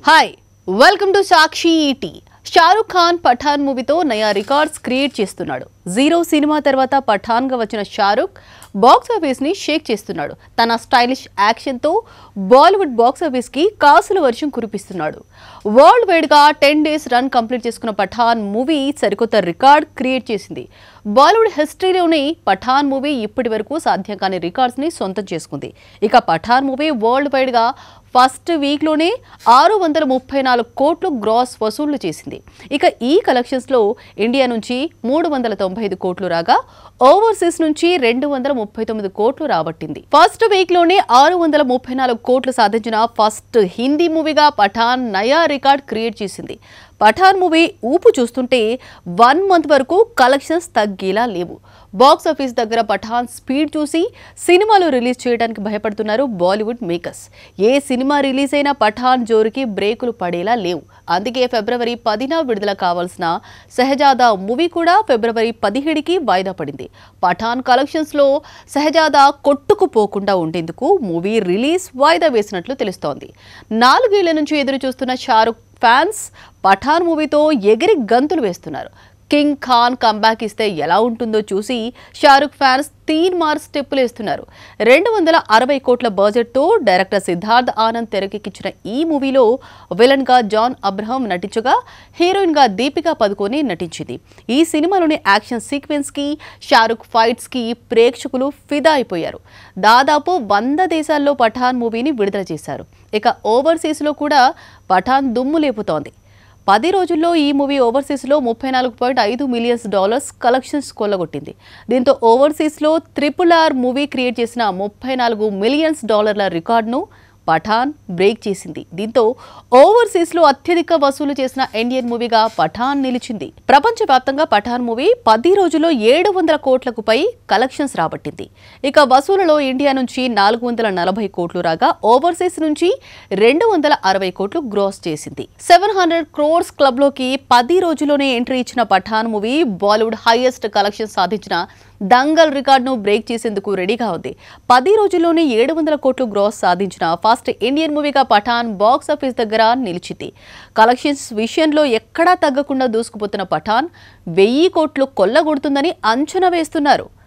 hi welcome to Sakshi ET Shahrukh Khan Pathaan మూవీతో నయా records create చేస్తున్నాడు జీరో సినిమా తర్వాత పఠాన్గా వచ్చిన షారుఖ్ బాక్స్ ఆఫీస్ని షేక్ చేస్తున్నాడు తన స్టైలిష్ యాక్షన్తో బాలీవుడ్ బాక్స్ ఆఫీస్కి కాసుల వర్షం కురిపిస్తున్నాడు వరల్డ్ వైడ్గా టెన్ డేస్ రన్ కంప్లీట్ చేసుకున్న పఠాన్ మూవీ సరికొత్త రికార్డ్ క్రియేట్ చేసింది బాలీవుడ్ హిస్టరీలోనే పఠాన్ మూవీ ఇప్పటి వరకు సాధ్యం కాని రికార్డ్స్ని సొంతం చేసుకుంది ఇక పఠాన్ మూవీ వరల్డ్ వైడ్గా ఫస్ట్ వీక్లోనే ఆరు వందల ముప్పై నాలుగు కోట్లు గ్రాస్ వసూళ్లు చేసింది ఇక ఈ కలెక్షన్స్లో ఇండియా నుంచి మూడు వందల తొంభై ఐదు కోట్లు రాగా ఓవర్సీస్ నుంచి రెండు వందల ముప్పై తొమ్మిది కోట్లు రాబట్టింది ఫస్ట్ వీక్లోనే ఆరు వందల ముప్పై నాలుగు కోట్లు సాధించిన ఫస్ట్ హిందీ మూవీగా పఠాన్ నయా రికార్డ్ క్రియేట్ చేసింది పఠాన్ మూవీ ఊపు చూస్తుంటే వన్ మంత్ వరకు కలెక్షన్స్ తగ్గేలా లేవు బాక్స్ ఆఫీస్ దగ్గర పఠాన్ స్పీడ్ చూసి సినిమాలు రిలీజ్ చేయడానికి భయపడుతున్నారు బాలీవుడ్ మేకర్స్ ఏ సినిమా రిలీజ్ అయినా పఠాన్ జోరుకి బ్రేకులు పడేలా లేవు అందుకే ఫిబ్రవరి పదిన విడుదల కావాల్సిన సహజాదా మూవీ కూడా ఫిబ్రవరి పదిహేడుకి వాయిదా పడింది పఠాన్ కలెక్షన్స్లో సహజాదా కొట్టుకుపోకుండా ఉండేందుకు మూవీ రిలీజ్ వాయిదా వేసినట్లు తెలుస్తోంది నాలుగేళ్ల నుంచి ఎదురు చూస్తున్న షారుఖ్ ఫ్యాన్స్ పఠాన్ మూవీతో ఎగిరి గంతులు వేస్తున్నారు కింగ్ ఖాన్ కంబ్యాక్ ఇస్తే ఎలా ఉంటుందో చూసి షారుఖ్ ఫ్యాన్స్ తీన్ మార్ స్టెప్పులు వేస్తున్నారు రెండు వందల అరవై కోట్ల బడ్జెట్తో డైరెక్టర్ సిద్ధార్థ్ ఆనంద్ తెరకెక్కించిన ఈ మూవీలో విలన్గా జాన్ అబ్రహం నటించగా హీరోయిన్గా దీపికా పదుకొని నటించింది ఈ సినిమాలోని యాక్షన్ సీక్వెన్స్కి షారుఖ్ ఫైట్స్కి ప్రేక్షకులు ఫిదా అయిపోయారు దాదాపు వంద దేశాల్లో పఠాన్ మూవీని విడుదల చేశారు ఇక ఓవర్సీస్లో కూడా పఠాన్ దుమ్ము లేపుతోంది పది రోజుల్లో ఈ మూవీ ఓవర్సీస్లో ముప్పై నాలుగు పాయింట్ ఐదు మిలియన్స్ డాలర్స్ కలెక్షన్స్ కొల్లగొట్టింది దీంతో ఓవర్సీస్లో త్రిపుల్ ఆర్ మూవీ క్రియేట్ చేసిన ముప్పై నాలుగు మిలియన్స్ డాలర్ల రికార్డును పఠాన్ బ్రేక్ చేసింది దీంతో ఓవర్సీస్లో అత్యధిక వసూలు చేసిన ఇండియన్ మూవీగా పఠాన్ నిలిచింది ప్రపంచవ్యాప్తంగా పఠాన్ మూవీ పది రోజుల్లో ఏడు వందల కోట్లకు పై కలెక్షన్స్ రాబట్టింది ఇక వసూలులో ఇండియా నుంచి నాలుగు వందల నలభై కోట్లు రాగా ఓవర్సీస్ నుంచి రెండు వందల అరవై కోట్లు గ్రాస్ చేసింది సెవెన్ హండ్రెడ్ క్రోర్స్ క్లబ్లోకి పది రోజుల్లోనే ఎంట్రీ ఇచ్చిన Pathaan movie Bollywood highest collection సాధించిన దంగల్ రికార్డును బ్రేక్ చేసేందుకు రెడీగా ఉంది పది రోజుల్లోనే ఏడు వందల కోట్లు గ్రాస్ సాధించిన ఫస్ట్ ఇండియన్ మూవీగా పఠాన్ బాక్స్ ఆఫీస్ దగ్గర నిలిచింది కలెక్షన్స్ విషయంలో ఎక్కడా తగ్గకుండా దూసుకుపోతున్న పఠాన్ వెయ్యి కోట్లు కొల్లగొడుతుందని అంచనా వేస్తున్నారు